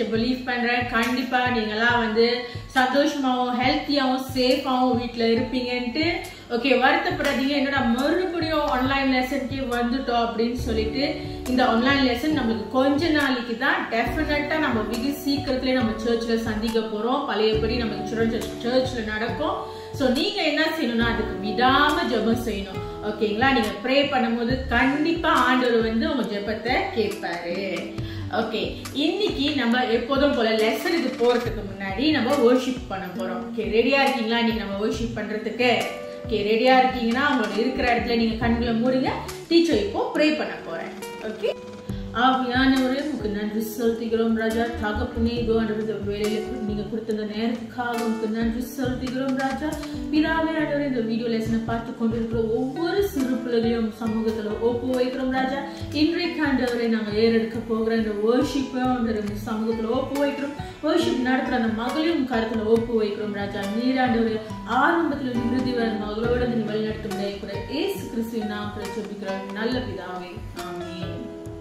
Believe பண்றேன் கண்டிப்பா நீங்களாம் வந்து சந்தோஷமாவும் ஹெல்த்தியாவும் சேஃபாவும் வீட்ல இருப்பீங்கன்ட்டு ஓகே வருத்தப்படாதீங்க என்னடா மறுபடியும் ஆன்லைன் லெசனுக்கே வந்துட்டோம் அப்படின்னு சொல்லிட்டு இந்த ஆன்லைன் லெசன் நம்மளுக்கு கொஞ்ச நாளைக்கு தான் டெஃபினட்டா நம்ம வெகு சீக்கிரத்திலே நம்ம சர்ச்சில் சந்திக்க போறோம் பழையபடி நம்ம சில்ட்ரன் சர்ச்ல நடக்கும் ஸோ நீங்க என்ன செய்யணும்னா அதுக்கு விடாம ஜெபம் செய்யணும் ஓகேங்களா நீங்க ப்ரே பண்ணும்போது கண்டிப்பா ஆண்டவர் வந்து உங்க ஜெபத்தை கேட்பாரு ஓகே இன்னைக்கு நம்ம எப்போதும் போல லெசனுக்கு போறதுக்கு முன்னாடி நம்ம வர்ஷிப் பண்ண போறோம் ஓகே ரெடியா இருக்கீங்களா இன்னைக்கு நம்ம வர்ஷிப் பண்றதுக்கு ஓகே ரெடியா இருக்கீங்கன்னா உங்களோட இருக்கிற இடத்துல நீங்க கண்களை மூடுங்க டீச்சர் இப்போ ப்ரே பண்ண போறேன் ஓகே ஆவியானவரே உங்களுக்கு நன்றி செலுத்துகிறோம் ராஜா தகப்பனே இதோ ஆண்டவர் இந்த வேலையில கு- நீங்க கொடுத்த இந்த நேரத்துக்காக உங்களுக்கு நன்றி செலுத்துகிறோம் ராஜா பிதாவே ஆண்டவர் இந்த வீடியோ லெசனை பார்த்து கொண்டிருக்கிற ஒவ்வொரு சிறு பிள்ளைகளையும் சமூகத்துல ஒப்பு வைக்கிறோம் ராஜா இன்றைக்கு ஆண்டவரை நாங்க ஏறெடுக்க போகிற இந்த வேர்ஷிப்பை இந்த சமூகத்துல ஒப்பு வைக்கிறோம் வேர்ஷிப் நடத்துற அந்த மகளையும் கருத்துல ஒப்பு வைக்கிறோம் ராஜா நீராண்டவர் ஆரம்பத்துல இறுதி வரை மகளோட நீ வழிநடத்தும் கூட ஏசு கிறிஸ்துவின் நாமத்தில் சொல்லிக்கிறார் நல்ல பிதாவே ஆமென்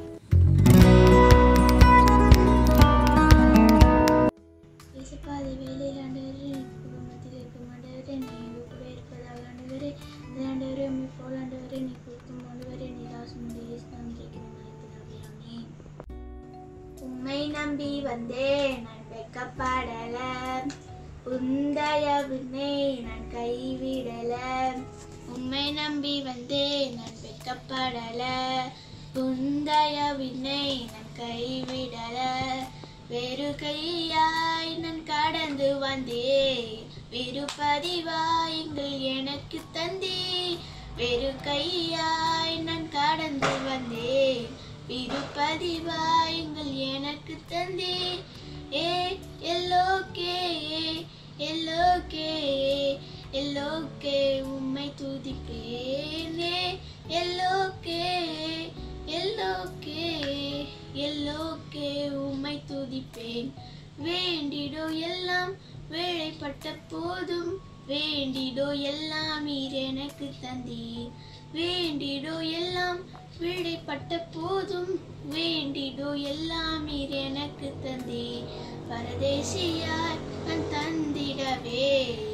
இயேசுப்பா அது வேலையில் ஆண்டவரே என் குடும்பத்தில் இருக்கும் ஆண்டவரே நீ எங்கள் கூட இருப்பதாக ஆண்டவரே இந்த ஆண்டவரே உண்மை போல் ஆண்டவரே நீ கொடுக்கும் ஆண்டவரே நீ ராசமுடைய இயேசு நாம் ஜெயிக்கணும் உம்மை நம்பி வந்தேன் நான் வெக்கப்படல உந்தயவுனை நான் கைவிடல உம்மை நம்பி வந்தேன் நான் வெக்கப்படல உந்தயவினை நான் கைவிடல வெறு கையாய் நான் கடந்து வந்தேன் வெறு பதிவாய்கள் எனக்கு தந்தே வெறு கையாய் நான் கடந்து வந்தேன் வெறு பதிவாய்கள் எனக்கு தந்தே ஏ எல்லோக்கே எல்லோக்கே எல்லோக்கே உம்மை துதிப்பேனே எல்லோக்கே எல்லோக்கே எல்லோக்கே உம்மை துதிப்பேன் வேண்டிடோ எல்லாம் வேலைப்பட்ட போதும் வேண்டிடோ எல்லாம் நீர் எனக்கு தந்தீர் வேண்டிடோ எல்லாம் விடைப்பட்ட போதும் வேண்டிடோ எல்லாம் நீர் எனக்கு தந்தீர் பரதேசியார் நான் தந்திடவே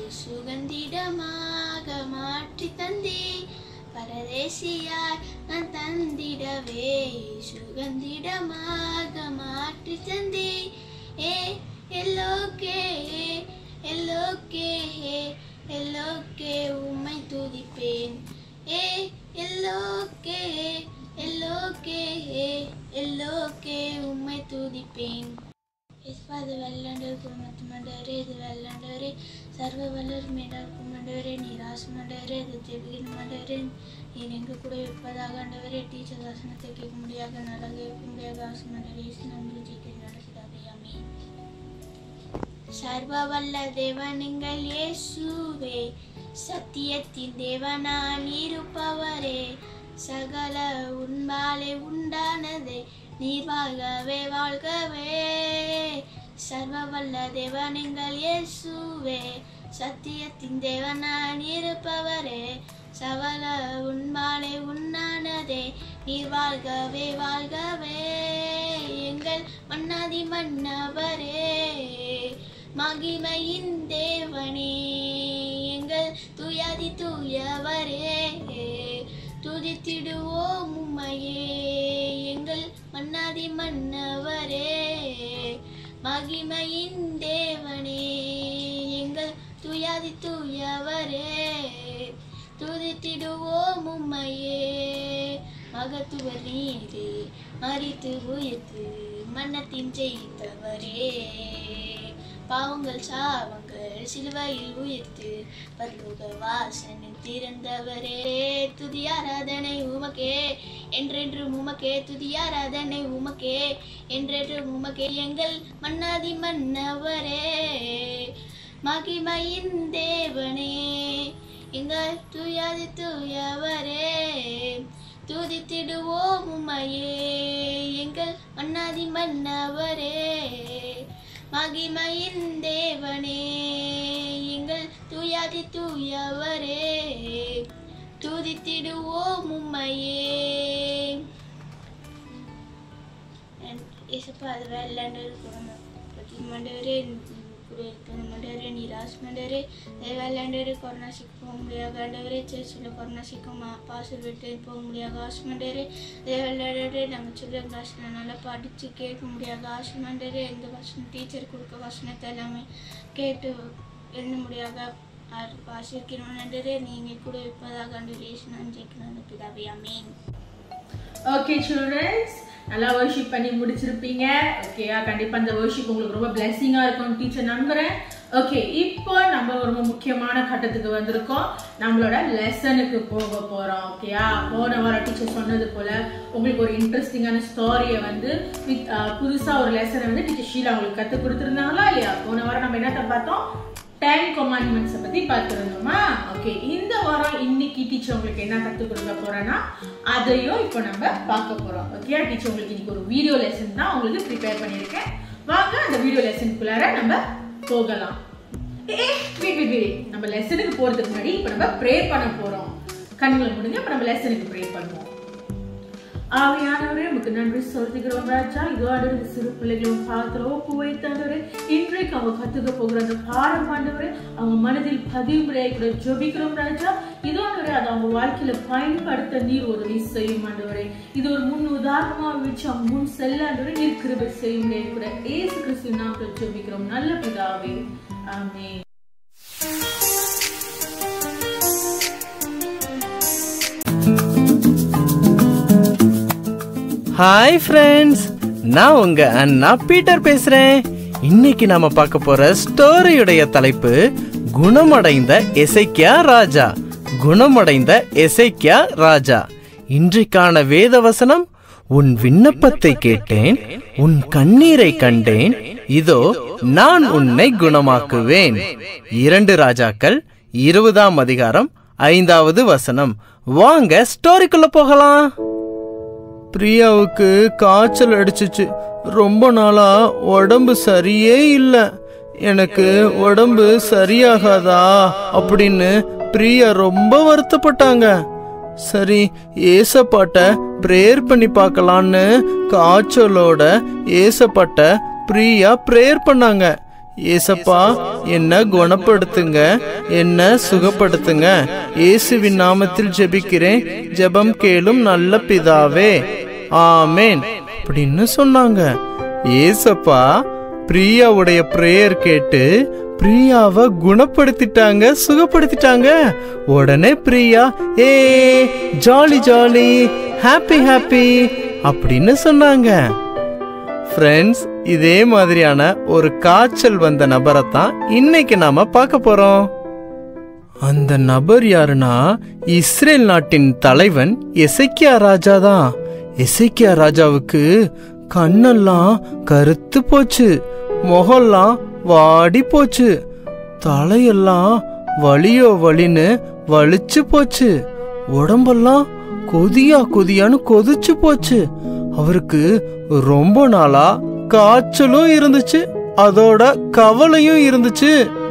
சுகந்திடமாக மாற்றி தந்தீர் பரதேசியார் நான் தந்திடவே சுகந்திடமாக மாற்றி தந்தே ஏ எல்லோக்கே எல்லோக்கே எல்லோக்கே உம்மை துதிப்பேன் ஏ எல்லோக்கே எல்லோக்கே எல்லோக்கே உம்மை துதிப்பேன் இஸ்பாது வெள்ளண்டர் குடும்பத்து மண்டவரே இது வெள்ளண்டவரே சர்வ வல்லர் மேலாக்கும் மண்டவரே நீராசு மண்டவரே இது ஜெபிகின் மண்டவரே நீர் எங்க கூட இருப்பதாக ஆண்டவரே டீச்சர் ஆசனத்தை கேட்க முடியாத நலக இருக்க முடியாத ஆசு மண்டவரே நன்றி ஜெயிக்க நடக்கிறாரே அமீன் சர்வ வல்ல தேவனுங்கள் இயேசுவே சத்தியத்தின் தேவனான் இருப்பவரே சகல உண்பாலே உண்டானதே நீர் வாழ்கவே வாழ்கவே சர்வ வல்ல தேவனுங்கள் இயேசுவே சத்தியத்தின் தேவனான் இருப்பவரே சகல உண்பாலே உண்ணானதே நீர் வாழ்கவே வாழ்கவே எங்கள் மன்னாதி மன்னவரே மகிமையின் தேவனே எங்கள் துயாதி தூயவரே துதித்திடுவோம் உம்மையே எங்கள் மன்னாதி மன்னவரே மகிமையின் தேவனே எங்கள் துயாதி தூயவரே துதித்திடுவோம் உம்மையே மகத்துவர் நீரே மறித்து உயிர்த்து மன்னத்தின் ஜெயித்தவரே பாவங்கள் சாவங்கள் சிலுவையில் உயிர்த்து பரலோக வாசனில் திறந்தவரே துதி ஆராதனை உமக்கே என்றென்று உமக்கே துதி ஆராதனை உமக்கே என்றென்று உமக்கே எங்கள் மன்னாதி மன்னவரே மகிமையின் தேவனே எங்கள் துயாதி தூயவரே துதித்திடுவோம் உம்மையே எங்கள் மன்னாதி மன்னவரே மகிமையின் தேவனே எங்கள் துயாதி தூயவரே துதித்திடுவோம் உம்மையே இசப்பா அது வெள்ளண்டு குடும்பம் மண்டவரே கூட இருக்கணும் மண்டவரே நிராஸ் மண்டவரே தேவாலாண்டவரே கொரோனாசிக்கு போக முடியாது ஆண்டவரே சேர்ச்சில் கொரோனாசிக்கு மா பாசல் விட்டு போக முடியாது ஆஸ்மண்டரே தேவாலாண்டவரே நாங்கள் சொல்ல வசனம் நல்லா படித்து கேட்க முடியாது ஆஸ்மண்டரே எந்த வசனம் டீச்சர் கொடுக்க வசனத்தை எல்லாமே கேட்டு எழுத முடியாத ஆசிரியர் நன்றரே நீங்கள் கூட இருப்பதாக ஆண்டு நான் ஜெயிக்கணும் பிதாவே அமீன் ஓகே சில்ட்ரன்ஸ் நல்லா வர்ஷிப் பண்ணி முடிச்சிருப்பீங்க ஓகேயா கண்டிப்பா இந்த வர்ஷிப் உங்களுக்கு ரொம்ப பிளெஸிங்கா இருக்கும் டீச்சர் நம்புறேன் ஓகே இப்போ நம்ம ரொம்ப முக்கியமான கட்டத்துக்கு வந்திருக்கோம் நம்மளோட லெசனுக்கு போக போறோம் ஓகேயா போன வாரம் டீச்சர் சொன்னது போல உங்களுக்கு ஒரு இன்ட்ரெஸ்டிங்கான ஸ்டோரியை வந்து வித் புதுசா ஒரு லெசனை வந்து டீச்சர் ஷீலா உங்களுக்கு கத்து கொடுத்துருந்தாங்களா இல்லையா போன வாரம் நம்ம என்னத்த பார்த்தோம் டென் கொமாண்ட்மெண்ட்ஸை பத்தி பார்த்துருந்தோமா ஓகே இந்த வாரம் இன்னைக்கு டீச்சர் உங்களுக்கு என்ன கற்றுக் கொடுக்க போறேன்னா அதையும் இப்போ நம்ம பார்க்க போறோம் ஓகே டீச்சர் உங்களுக்கு இன்னைக்கு ஒரு வீடியோ லெசன் தான் உங்களுக்கு ப்ரிப்பேர் பண்ணியிருக்கேன் வாங்க அந்த வீடியோ லெசனுக்குள்ளார நம்ம போகலாம் ஏ வெயிட் வெயிட் வெயிட் நம்ம லெசனுக்கு போறதுக்கு முன்னாடி இப்போ நம்ம ப்ரே பண்ண போறோம் கண்களை முடிஞ்சு இப்போ நம்ம லெசனுக்கு ப்ரே பண்ணுவோம் ஆவியானவரே உமக்கு நன்றி செலுத்துகிறோம் ராஜா இதோ ஆண்டவரே சிறு பிள்ளைகளும் பாத்திரம் ஒப்பு வைத்தாண்டவரே இன்றைக்கு அவங்க கத்துக்க போகிற அந்த பாடம் ஆண்டவரே அவங்க மனதில் பதிவுமுறையை கூட ஜொபிக்கிறோம் ராஜா இதோ ஆண்டவரே அதை அவங்க வாழ்க்கையில பயன்படுத்த நீர் உதவி செய்யும் ஆண்டவரே இது ஒரு முன் உதாரணமா வச்சு அவங்க முன் செல்ல ஆண்டவரே நீர் கிருபை செய்யும் கூட ஏசு கிறிஸ்து நாமத்தில் ஜொபிக்கிறோம் நல்ல பிதாவே ஆமென் ஹாய் ஃப்ரெண்ட்ஸ் நான் உங்க அண்ணா பீட்டர் பேசுறேன் இன்னைக்கு நாம பார்க்க போற ஸ்டோரியுடைய தலைப்பு குணமடைந்த எசைக்கியா ராஜா குணமடைந்த எசைக்கியா ராஜா இன்றைக்கான வேத வசனம் உன் விண்ணப்பத்தை கேட்டேன் உன் கண்ணீரை கண்டேன் இதோ நான் உன்னை குணமாக்குவேன் இரண்டு ராஜாக்கள் இருபதாம் அதிகாரம் ஐந்தாவது வசனம் வாங்க ஸ்டோரிக்குள்ள போகலாம் பிரியாவுக்கு காய்ச்சல் அடிச்சிச்சு ரொம்ப நாளா உடம்பு சரியே இல்ல எனக்கு உடம்பு சரியாகாதா அப்படின்னு பிரியா ரொம்ப வருத்தப்பட்டாங்க சரி ஏசப்பாட்ட ப்ரேயர் பண்ணி பார்க்கலான்னு காய்ச்சலோட ஏசப்பாட்ட பிரியா ப்ரேயர் பண்ணாங்க ஏசப்பா என்ன குணப்படுத்துங்க என்ன சுகப்படுத்துங்க இயேசுவின் நாமத்தில் ஜெபிக்கிறேன் ஜெபம் கேளும் நல்ல பிதாவே ஆமேன் அப்படின்னு சொன்னாங்க ஏசப்பா பிரியாவுடைய பிரேயர் கேட்டு பிரியாவை குணப்படுத்திட்டாங்க சுகப்படுத்திட்டாங்க உடனே பிரியா ஏ ஜாலி ஜாலி ஹாப்பி ஹாப்பி அப்படின்னு சொன்னாங்க ஃப்ரெண்ட்ஸ் இதே மாதிரியான ஒரு காய்ச்சல் வந்த நபரை தான் இன்னைக்கு நாம பார்க்க போறோம் அந்த நபர் யாருன்னா இஸ்ரேல் நாட்டின் தலைவன் எசைக்கியா ராஜா தான் எசைக்கியா ராஜாவுக்கு கண்ணெல்லாம் கருத்து போச்சு முகம்லாம் வாடி போச்சு தலையெல்லாம் வலியோ வலின்னு வலிச்சு போச்சு உடம்பெல்லாம் கொதியா கொதியான்னு கொதிச்சு போச்சு அவருக்கு ரொம்ப நாளா காய்ச்சலும் இருந்துச்சு அதோட கவலையும் இருந்துச்சு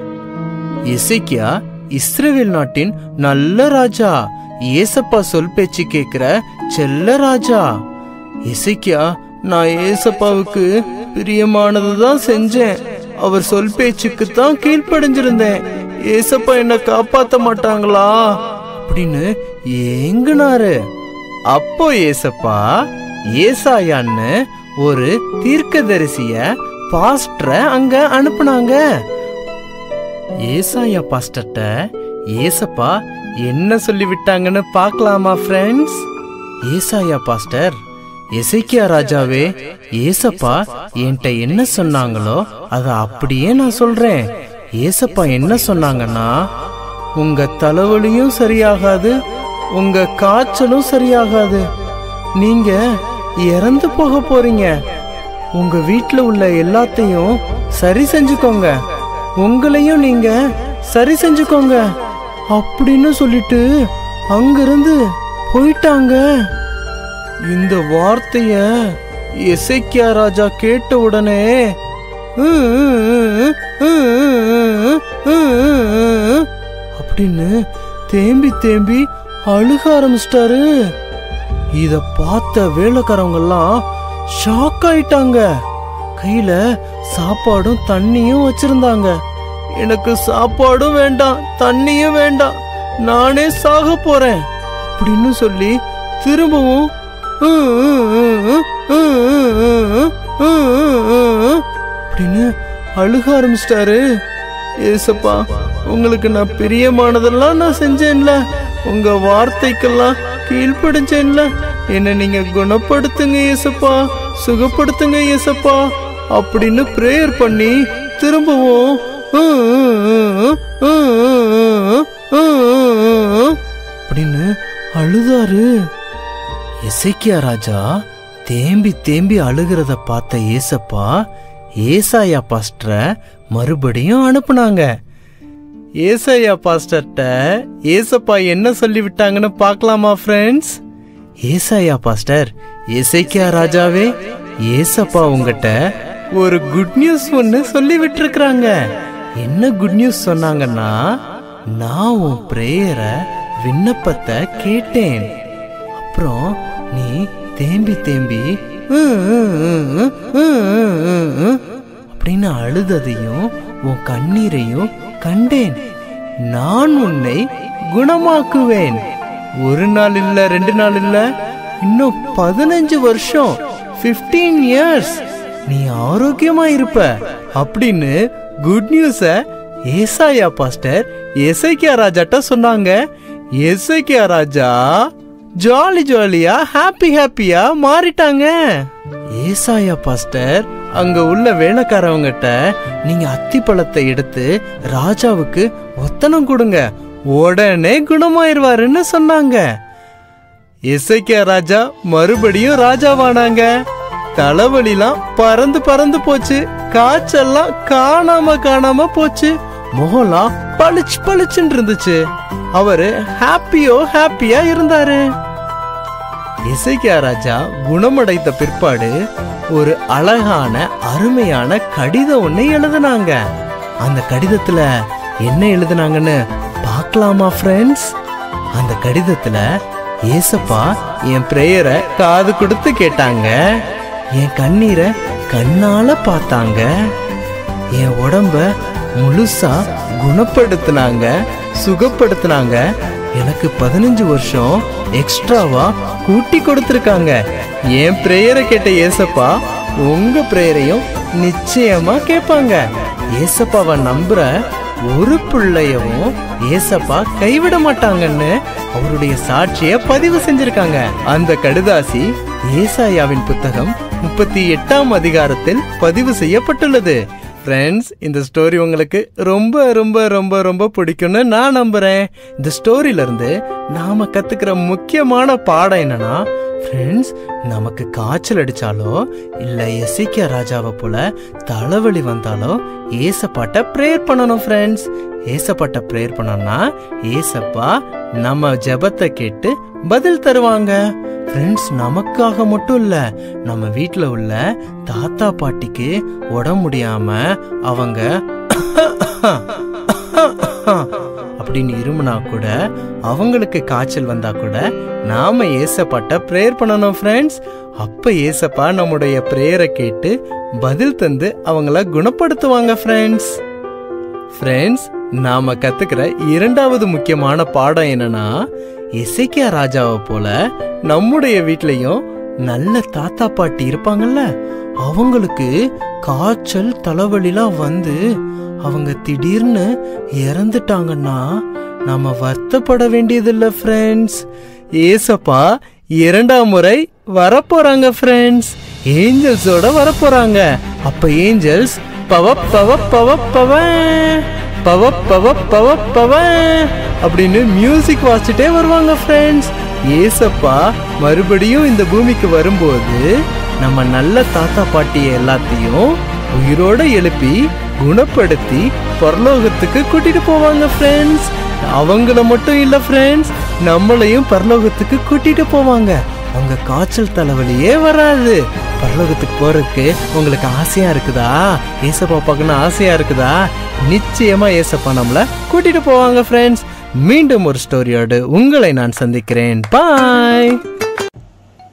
இசைக்கியா இஸ்ரேல் நாட்டின் நல்ல ராஜா ஏசப்பா சொல் பேச்சு கேக்குற செல்ல ராஜா இசைக்கியா நான் ஏசப்பாவுக்கு பிரியமானதுதான் செஞ்சேன் அவர் சொல் பேச்சுக்கு தான் கீழ்ப்படிஞ்சிருந்தேன் ஏசப்பா என்ன காப்பாத்த மாட்டாங்களா அப்படின்னு ஏங்குனாரு அப்போ ஏசப்பா ஏசாயான்னு ஒரு தீர்க்கதரிசிய பாஸ்டரை அங்க அனுப்புனாங்க ஏசாயா பாஸ்டர்ட்ட ஏசப்பா என்ன சொல்லி விட்டாங்கன்னு பார்க்கலாமா ஃப்ரெண்ட்ஸ் ஏசாயா பாஸ்டர் எசைக்கியா ராஜாவே ஏசப்பா என்கிட்ட என்ன சொன்னாங்களோ அத அப்படியே நான் சொல்றேன் ஏசப்பா என்ன சொன்னாங்கன்னா உங்க தலைவலியும் சரியாகாது உங்க காய்ச்சலும் சரியாகாது நீங்க இறந்து போக போறீங்க உங்க வீட்ல உள்ள எல்லாத்தையும் சரி செஞ்சுக்கோங்க உங்களையும் நீங்க சரி செஞ்சுக்கோங்க அப்படின்னு சொல்லிட்டு அங்கிருந்து போயிட்டாங்க இந்த வார்த்தைய எசைக்கியா ராஜா கேட்ட உடனே அப்படின்னு தேம்பி தேம்பி அழுக ஆரம்பிச்சிட்டாரு இத பார்த்த வேலைக்காரவங்க எல்லாம் ஷாக் ஆயிட்டாங்க கையில சாப்பாடும் தண்ணியும் வச்சிருந்தாங்க எனக்கு சாப்பாடும் வேண்டாம் தண்ணியும் வேண்டாம் நானே சாக போறேன் அப்படின்னு சொல்லி திரும்பவும் அப்படின்னு அழுக ஆரம்பிச்சிட்டாரு ஏசப்பா உங்களுக்கு நான் பிரியமானதெல்லாம் நான் செஞ்சேன்ல உங்க வார்த்தைக்கெல்லாம் கீழ்ப்படிஞ்சேன்ல என்ன நீங்க குணப்படுத்துங்க ஏசப்பா சுகப்படுத்துங்க ஏசப்பா அப்படின்னு பிரேயர் பண்ணி திரும்பவும் அப்படின்னு அழுதாரு எசைக்கியா ராஜா தேம்பி தேம்பி அழுகிறத பார்த்த ஏசப்பா ஏசாயா பாஸ்டரை மறுபடியும் அனுப்புனாங்க ஏசாயா பாஸ்டர்ட்ட ஏசப்பா என்ன சொல்லி விட்டாங்கன்னு பார்க்கலாமா ஃப்ரெண்ட்ஸ் ஏசாயா பாஸ்டர் ஏசைக்கியா ராஜாவே ஏசப்பா உங்ககிட்ட ஒரு குட் நியூஸ் ஒன்னு சொல்லி விட்டுருக்காங்க என்ன குட் நியூஸ் சொன்னாங்கன்னா நான் உன் பிரேயரை விண்ணப்பத்தை கேட்டேன் அப்புறம் நீ தேம்பி தேம்பி அப்படின்னு அழுததையும் உன் கண்ணீரையும் கண்டேன் நான் உன்னை குணமாக்குவேன் ஒரு நாள் இல்ல ரெண்டு நாள் இல்ல இன்னும் பதினஞ்சு வருஷம் 15 இயர்ஸ் நீ ஆரோக்கியமா இருப்ப அப்படின்னு குட் நியூஸ ஏசாயா பாஸ்டர் எசைக்கியா ராஜாட்ட சொன்னாங்க எசைக்கியா ராஜா ஜாலி ஜாலியா ஹாப்பி ஹாப்பியா மாறிட்டாங்க ஏசாயா பாஸ்டர் அங்க உள்ள வேலைக்காரவங்கிட்ட நீங்க அத்தி பழத்தை எடுத்து ராஜாவுக்கு ஒத்தனம் கொடுங்க உடனே குணமாயிருவாருன்னு சொன்னாங்க இசைக்கியா ராஜா மறுபடியும் ராஜாவானாங்க தலைவலிலாம் பறந்து பறந்து போச்சு காய்ச்சல்லாம் காணாம காணாம போச்சு முகம்லாம் பளிச்சு பளிச்சுன்னு இருந்துச்சு அவரு ஹாப்பியோ ஹாப்பியா இருந்தாரு இசைக்கியா ராஜா குணமடைந்த பிற்பாடு ஒரு அழகான அருமையான கடிதம் ஒண்ணு எழுதுனாங்க அந்த கடிதத்துல என்ன எழுதுனாங்கன்னு பார்க்கலாமா ஃப்ரெண்ட்ஸ் அந்த கடிதத்துல ஏசப்பா என் பிரேயரை காது கொடுத்து கேட்டாங்க என் கண்ணீரை கண்ணால பார்த்தாங்க என் உடம்ப முழுசா குணப்படுத்தினாங்க சுகப்படுத்தினாங்க எனக்கு பதினஞ்சு வருஷம் எக்ஸ்ட்ராவா கூட்டி கொடுத்துருக்காங்க என் பிரேயரை கேட்ட ஏசப்பா உங்க பிரேயரையும் நிச்சயமா கேட்பாங்க ஏசப்பாவை நம்புற ஒரு பிள்ளையவும் ஏசப்பா கைவிட மாட்டாங்கன்னு அவருடைய சாட்சிய பதிவு செஞ்சிருக்காங்க அந்த கடுதாசி ஏசாயாவின் புத்தகம் முப்பத்தி எட்டாம் அதிகாரத்தில் பதிவு செய்யப்பட்டுள்ளது ஃப்ரெண்ட்ஸ் இந்த ஸ்டோரி உங்களுக்கு ரொம்ப ரொம்ப ரொம்ப ரொம்ப பிடிக்கும்னு நான் நம்புறேன் இந்த ஸ்டோரியில இருந்து நாம கத்துக்கிற முக்கியமான பாடம் என்னன்னா ஃப்ரெண்ட்ஸ் நமக்கு காய்ச்சல் அடிச்சாலோ இல்ல எசிக்க ராஜாவை போல தலைவலி வந்தாலோ ஏசப்பாட்ட ப்ரேயர் பண்ணணும் ஃப்ரெண்ட்ஸ் ஏசப்பாட்ட ப்ரேயர் பண்ணோம்னா ஏசப்பா நம்ம ஜெபத்தை கேட்டு பதில் தருவாங்க ஃப்ரெண்ட்ஸ் நமக்காக மட்டும் இல்ல நம்ம வீட்ல உள்ள தாத்தா பாட்டிக்கு உடம்பு முடியாம அவங்க அப்படின்னு இருமுனா கூட அவங்களுக்கு காய்ச்சல் வந்தா கூட நாம ஏசப்பாட்ட ப்ரேயர் பண்ணணும் ஃப்ரெண்ட்ஸ் அப்ப ஏசப்பா நம்முடைய ப்ரேயரை கேட்டு பதில் தந்து அவங்கள குணப்படுத்துவாங்க ஃப்ரெண்ட்ஸ் ஃப்ரெண்ட்ஸ் நாம கத்துக்கிற இரண்டாவது முக்கியமான பாடம் என்னன்னா இசைக்கியா ராஜாவை போல நம்முடைய வீட்லயும் நல்ல தாத்தா பாட்டி இருப்பாங்கல்ல அவங்களுக்கு காய்ச்சல் தலைவலிலாம் வந்து அவங்க திடீர்னு இறந்துட்டாங்கன்னா நாம வருத்தப்பட வேண்டியதில்லை ஃப்ரெண்ட்ஸ் ஏசப்பா இரண்டாம் முறை வரப்போறாங்க ஃப்ரெண்ட்ஸ் ஏஞ்சல்ஸோட வரப்போறாங்க அப்ப ஏஞ்சல்ஸ் பவ பவ பவ பவ பவ பவ பவ பவ அப்படின்னு மியூசிக் வாசிச்சுட்டே வருவாங்க ஃப்ரெண்ட்ஸ் ஏசப்பா மறுபடியும் இந்த பூமிக்கு வரும்போது நம்ம நல்ல தாத்தா பாட்டி எல்லாத்தையும் உயிரோட எழுப்பி குணப்படுத்தி பரலோகத்துக்கு கூட்டிட்டு போவாங்க ஃப்ரெண்ட்ஸ் அவங்கள மட்டும் இல்ல ஃப்ரெண்ட்ஸ் நம்மளையும் பரலோகத்துக்கு கூட்டிட்டு போவாங்க உங்க காய்ச்சல் தலைவலியே வராது பரலோகத்துக்கு போறதுக்கு உங்களுக்கு ஆசையா இருக்குதா ஏசப்பா பார்க்கணும் ஆசையா இருக்குதா நிச்சயமா ஏசப்பா நம்மள கூட்டிட்டு போவாங்க ஃப்ரெண்ட்ஸ் மீண்டும் ஒரு ஸ்டோரியோடு உங்களை நான் சந்திக்கிறேன் பாய்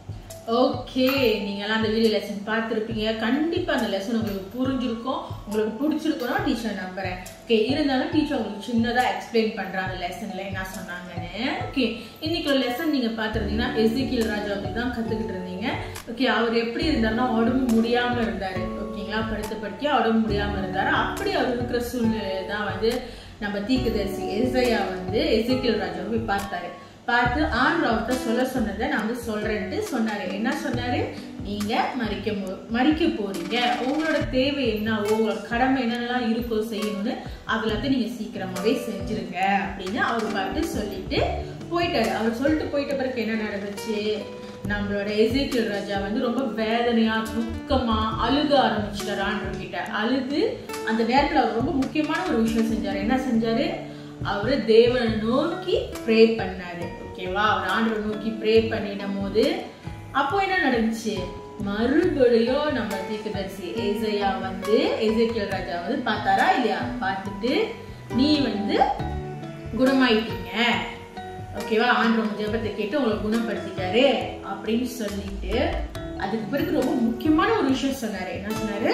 ஓகே நீங்கெல்லாம் அந்த வீடியோ லெசன் பார்த்துருப்பீங்க கண்டிப்பா அந்த லெசன் உங்களுக்கு புரிஞ்சிருக்கும் உங்களுக்கு பிடிச்சிருக்கும் டீச்சர் நம்புறேன் ஓகே இருந்தாலும் டீச்சர் உங்களுக்கு சின்னதா எக்ஸ்பிளைன் பண்றாங்க லெசன்ல என்ன சொன்னாங்கன்னு ஓகே இன்னைக்கு ஒரு லெசன் நீங்க பார்த்துருந்தீங்கன்னா எசிகில் ராஜா அப்படி தான் கத்துக்கிட்டு இருந்தீங்க ஓகே அவர் எப்படி இருந்தாருன்னா உடம்பு முடியாம இருந்தாரு ஓகேங்களா படுத்த படுத்தியா உடம்பு முடியாம இருந்தாரு அப்படி அவர் இருக்கிற சூழ்நிலையில தான் வந்து நம்ம தீக்குதரிசி எசையா வந்து எசிகில் ராஜா போய் பார்த்தாரு பார்த்து ஆண்டு அவர்கிட்ட சொல்ல சொன்னதை நான் வந்து சொல்றேன்ட்டு சொன்னாரு என்ன சொன்னாரு நீங்க மறிக்க மோ- மறிக்க போறீங்க உங்களோட தேவை என்னவோ உங்களோட கடமை என்னென்னலாம் இருக்கோ செய்யணும்னு அதெல்லாத்தையும் நீங்க சீக்கிரமாவே செஞ்சிருங்க அப்படின்னு அவர் பார்த்து சொல்லிட்டு போயிட்டாரு அவர் சொல்லிட்டு போயிட்ட பிறகு என்ன நடந்துச்சு நம்மளோட எசேக்கியல் ராஜா வந்து ரொம்ப வேதனையா துக்கமா அழுக ஆரம்பிச்சிட்டாரு ஆண்டவர் கிட்ட அழுது அந்த நேரத்துல அவர் ரொம்ப முக்கியமான ஒரு விஷயம் செஞ்சாரு என்ன செஞ்சாரு அவரு தேவனை நோக்கி ப்ரே பண்ணாரு ஓகேவா அவர் ஆண்டவரை நோக்கி ப்ரே பண்ணின போது அப்போ என்ன நடந்துச்சு மறுபடியும் நம்ம தீர்க்கதரிசி ஏசையா வந்து எசேக்கியல் ராஜா வந்து பார்த்தாரா இல்லையா பார்த்துட்டு நீ வந்து குணமாயிட்டீங்க ஓகேவா ஆண்டு உங்க ஜெபத்தை கேட்டு உங்களை குணப்படுத்திட்டாரு அப்படின்னு சொல்லிட்டு அதுக்கு பிறகு ரொம்ப முக்கியமான ஒரு விஷயம் சொன்னாரு என்ன சொன்னாரு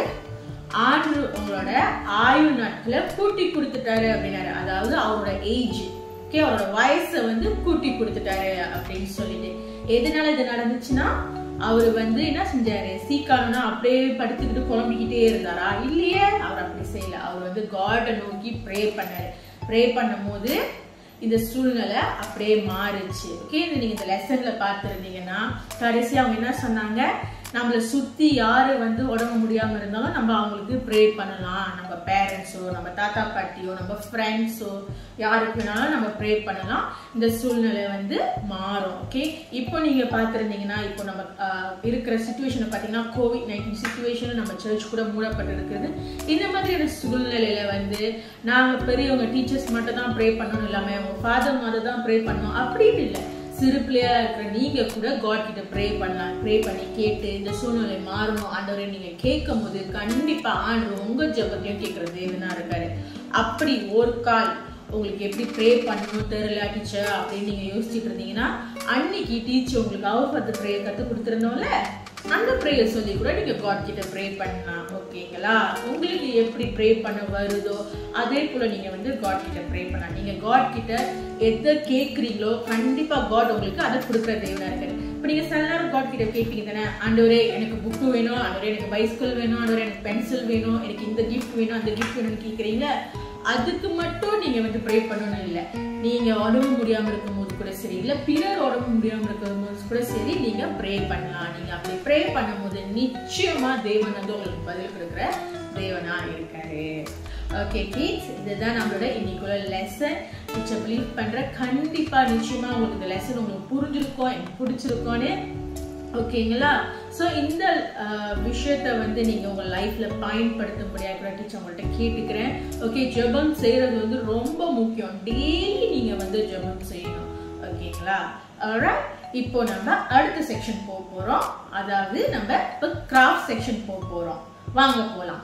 ஆண்டு உங்களோட ஆயுள் நாட்களை கூட்டி கொடுத்துட்டாரு அப்படின்னாரு அதாவது அவரோட ஏஜ் ஓகே அவரோட வயசை வந்து கூட்டி கொடுத்துட்டாரு அப்படின்னு சொல்லிட்டு எதனால இது நடந்துச்சுன்னா அவர் வந்து என்ன செஞ்சாரு சீக்காரம்னா அப்படியே படுத்துக்கிட்டு குழம்பிக்கிட்டே இருந்தாரா இல்லையே அவர் அப்படி செய்யல அவர் வந்து காடை நோக்கி ப்ரே பண்ணாரு ப்ரே பண்ணும் போது இந்த சூழ்நிலை அப்படியே மாறுச்சு ஓகே இது நீங்க இந்த லெசன்ல பார்த்துருந்தீங்கன்னா கடைசி அவங்க என்ன சொன்னாங்க நம்மளை சுத்தி யாரு வந்து உடம்பு முடியாம இருந்தாலும் நம்ம அவங்களுக்கு ப்ரே பண்ணலாம் நம்ம பேரண்ட்ஸோ நம்ம தாத்தா பாட்டியோ நம்ம ஃப்ரெண்ட்ஸோ யாருக்கு வேணாலும் நம்ம ப்ரே பண்ணலாம் இந்த சூழ்நிலை வந்து மாறும் ஓகே இப்போ நீங்க பார்த்துருந்தீங்கன்னா இப்போ நம்ம ஆஹ், இருக்கிற சுச்சுவேஷனை பார்த்தீங்கன்னா கோவிட் நைன்டீன் சுச்சுவேஷன் நம்ம சர்ச் கூட மூடப்பட்டு இருக்குது இந்த மாதிரியான சூழ்நிலையில வந்து நாங்க பெரியவங்க டீச்சர்ஸ் மட்டும் தான் ப்ரே பண்ணணும் இல்லாம உங்க ஃபாதர் மதர் தான் ப்ரே பண்ணணும் அப்படின்னு இல்லை சிறு பிள்ளையா இருக்கிற நீங்க கூட காட் கிட்ட ப்ரே பண்ணலாம் ப்ரே பண்ணி கேட்டு இந்த சூழ்நிலை மாறணும் ஆண்டவரை நீங்க கேட்கும் போது கண்டிப்பா ஆண்டவர் உங்க ஜெபத்தையும் கேட்கிற தேவனா இருக்காரு அப்படி ஒரு கால் உங்களுக்கு எப்படி ப்ரே பண்ணணும் தெரியல டீச்சர் அப்படின்னு நீங்க யோசிச்சுட்டு இருந்தீங்கன்னா அன்னைக்கு டீச்சர் உங்களுக்கு அவர் பார்த்து ப்ரே கத்து கொடுத்துருந்தோம்ல அந்த ப்ரேயர் சொல்லி கூட நீங்க காட் கிட்ட ப்ரே பண்ணலாம் ஓகேங்களா உங்களுக்கு எப்படி ப்ரே பண்ண வருதோ அதே போல நீங்க வந்து காட் கிட்ட ப்ரே பண்ணலாம் நீங்க காட் கிட்ட எதை கேக்குறீங்களோ கண்டிப்பா காட் உங்களுக்கு அதை கொடுக்குற தேவனா இருக்காரு இப்போ நீங்க சில நேரம் காட் கிட்ட கேட்பீங்க தானே ஆண்டவரே எனக்கு புக்கு வேணும் ஆண்டவரே எனக்கு பைஸ்கிள் வேணும் ஆண்டவரே எனக்கு பென்சில் வேணும் எனக்கு இந்த கிஃப்ட் வேணும் அந்த கிஃப்ட் வேணும்னு கேக்குறீங்க அதுக்கு மட்டும் நீங்க வந்து ப்ரே பண்ணணும் இல்லை நீங்க உடம்பு முடியாம இருக்கும்போது கூட சரி இல்ல பிறர் உடம்பு முடியாம இருக்கும்போது கூட சரி நீங்க ப்ரே பண்ணலாம் நீங்க அப்படி ப்ரே பண்ணும்போது நிச்சயமா தேவன் வந்து உங்களுக்கு பதில் கொடுக்குற தேவனா இருக்காரு ஓகே கிட்ஸ் இதுதான் நம்மளோட இன்னைக்குள்ள லெசன் டீச்சர் பிலீவ் பண்ற கண்டிப்பா நிச்சயமா உங்களுக்கு இந்த லெசன் உங்களுக்கு புரிஞ்சிருக்கும் எனக்கு பிடிச்சிருக்கோன்னு ஓகேங்களா ஸோ இந்த அஹ், விஷயத்த வந்து நீங்க உங்க லைஃப்ல பயன்படுத்தும்படியாக கூட டீச்சர் உங்கள்கிட்ட கேட்டுக்கிறேன் ஓகே ஜெபம் செய்யறது வந்து ரொம்ப முக்கியம் டெய்லி நீங்க வந்து ஜெபம் செய்யணும் ஓகேங்களா alright இப்போ நம்ம அடுத்த செக்ஷன் போக போறோம் அதாவது நம்ம இப்போ கிராஃப்ட் செக்ஷன் போக போறோம் வாங்க போலாம்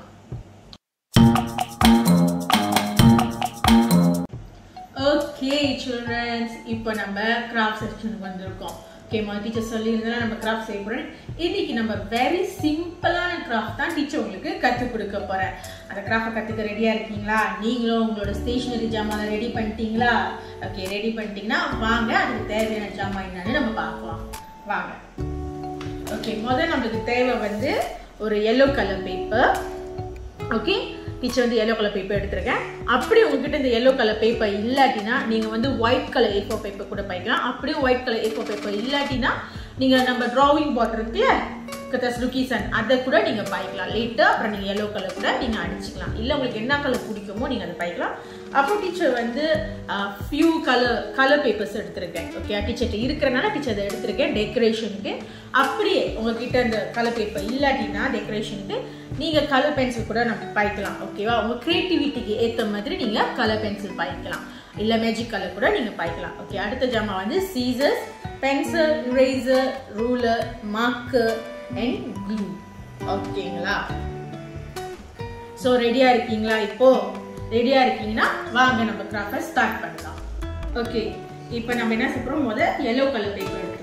ஓகே சில்ட்ரன்ஸ் இப்போ நம்ம கிராஃப்ட் செக்ஷனுக்கு வந்திருக்கோம் ஓகேம்மா டீச்சர் சொல்லியிருந்தா நம்ம கிராஃப்ட் செய்ய போறேன் இன்னைக்கு நம்ம வெரி சிம்பிளான கிராஃப்ட் தான் டீச்சர் உங்களுக்கு கற்றுக் கொடுக்க போறேன் அந்த கிராஃப்டை கற்றுக்க ரெடியா இருக்கீங்களா நீங்களும் உங்களோட ஸ்டேஷனரி ஜாமான் ரெடி பண்ணிட்டீங்களா ஓகே ரெடி பண்ணிட்டீங்கன்னா வாங்க அதுக்கு தேவையான ஜாமான் என்னன்னு நம்ம பார்க்கலாம் வாங்க ஓகே முதல்ல நம்மளுக்கு தேவை வந்து ஒரு yellow colour paper okay teacher வந்து எல்லோ கலர் பேப்பர் எடுத்திருக்கேன் அப்படி உங்ககிட்ட இந்த எல்லோ கலர் பேப்பர் இல்லாட்டினா நீங்கள் வந்து white colour A four paper கூட பண்ணிக்கலாம் அப்படியே white colour A four paper இல்லாட்டினா நீங்கள் நம்ம டிராவிங் போர்ட் இருக்குல்ல கத்தஸ் லுக்கீசன் அதை கூட நீங்கள் பாய்க்கலாம் லேட்டாக அப்புறம் நீங்கள் எல்லோ கலர் கூட நீங்கள் அடிச்சுக்கலாம் இல்லை உங்களுக்கு என்ன கலர் பிடிக்குமோ நீங்கள் அதை பாய்க்கலாம் அப்போ டீச்சர் வந்து ஃபியூ கலர் கலர் பேப்பர்ஸ் எடுத்திருக்கேன் ஓகே டீச்சர்கிட்ட இருக்கிறனால டீச்சர் அதை எடுத்திருக்கேன் டெக்கரேஷனுக்கு அப்படியே உங்ககிட்ட இந்த கலர் பேப்பர் இல்லாட்டினா டெக்கரேஷனுக்கு நீங்கள் கலர் பென்சில் கூட நம்ம பாய்க்கலாம் ஓகேவா உங்கள் க்ரியேட்டிவிட்டிக்கு ஏற்ற மாதிரி நீங்கள் கலர் பென்சில் பாய்க்கலாம் இல்லை மேஜிக் கலர் கூட நீங்கள் பாய்க்கலாம் ஓகே அடுத்த ஜாமா வந்து scissors pencil eraser ruler marker and glue ஓகேங்களா ஸோ ரெடியாக இருக்கீங்களா இப்போ ரெடியாக இருக்கீங்கன்னா வாங்க நம்ம கிராஃப்டை ஸ்டார்ட் பண்ணலாம் ஓகே இப்போ நம்ம என்ன செய்யறோம் முதல் எல்லோ கலர் பேப்பர் எடுத்துக்கலாம்